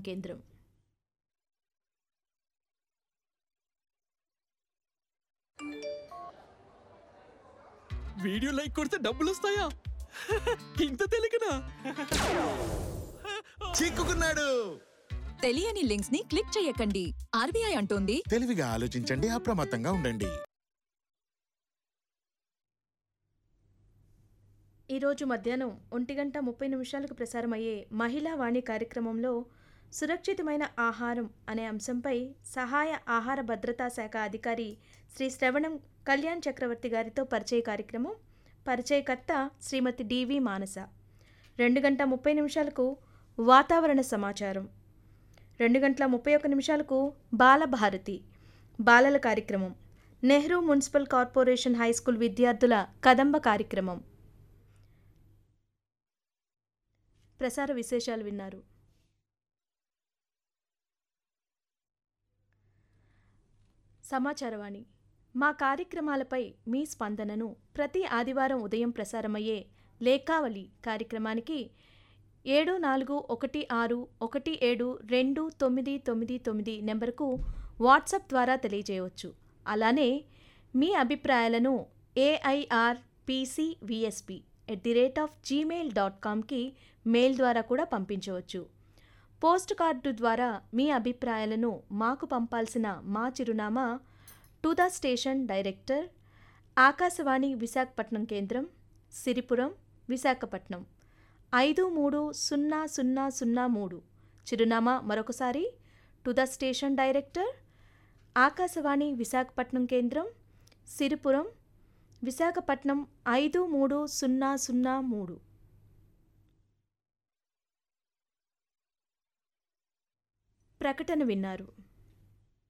కేంద్రం video like కొడితే డబ్బులు వస్తాయా ఇంత తెలియకనా చిక్కుకున్నాడు తెలియని లింక్స్ ని క్లిక్ చేయకండి ఆర్బీఐ అంటోంది తెలివిగా ఆలోచించండి అప్రమత్తంగా ఉండండి ఈరోజు మధ్యాహ్నం ఒంటి గంట ముప్పై నిమిషాలకు ప్రసారమయ్యే మహిళా వాణి కార్యక్రమంలో సురక్షితమైన ఆహారం అనే అంశంపై సహాయ ఆహార భద్రతా శాఖ అధికారి శ్రీ శ్రవణం కళ్యాణ్ చక్రవర్తి గారితో పరిచయ కార్యక్రమం పరిచయకర్త శ్రీమతి డివి మానస రెండు గంట ముప్పై నిమిషాలకు వాతావరణ సమాచారం రెండు గంటల ముప్పై ఒక్క నిమిషాలకు బాలభారతి బాలల కార్యక్రమం Nehru municipal corporation high school విద్యార్థుల కదంబ కార్యక్రమం ప్రసార విశేషాలు విన్నారు సమాచారవాణి మా కార్యక్రమాలపై మీ స్పందనను ప్రతి ఆదివారం ఉదయం ప్రసారమయ్యే లేఖావళి కార్యక్రమానికి ఏడు నాలుగు ఒకటి ఆరు ఒకటి ఏడు రెండు తొమ్మిది తొమ్మిది తొమ్మిది నెంబర్కు వాట్సాప్ ద్వారా తెలియజేయవచ్చు అలానే మీ అభిప్రాయాలను AIR PC VSP at the rate of Gmail dot కామ్కి మెయిల్ ద్వారా కూడా పంపించవచ్చు పోస్ట్ కార్డు ద్వారా మీ అభిప్రాయాలను మాకు పంపాల్సిన మా చిరునామా to the station director Akashvani Visakhapatnam కేంద్రం సిరిపురం విశాఖపట్నం ఐదు మూడు సున్నా సున్నా సున్నా మూడు చిరునామా మరొకసారి to the station director Akashvani Visakhapatnam కేంద్రం సిరిపురం విశాఖపట్నం ఐదు మూడు సున్నా సున్నా మూడు ప్రకటన విన్నారు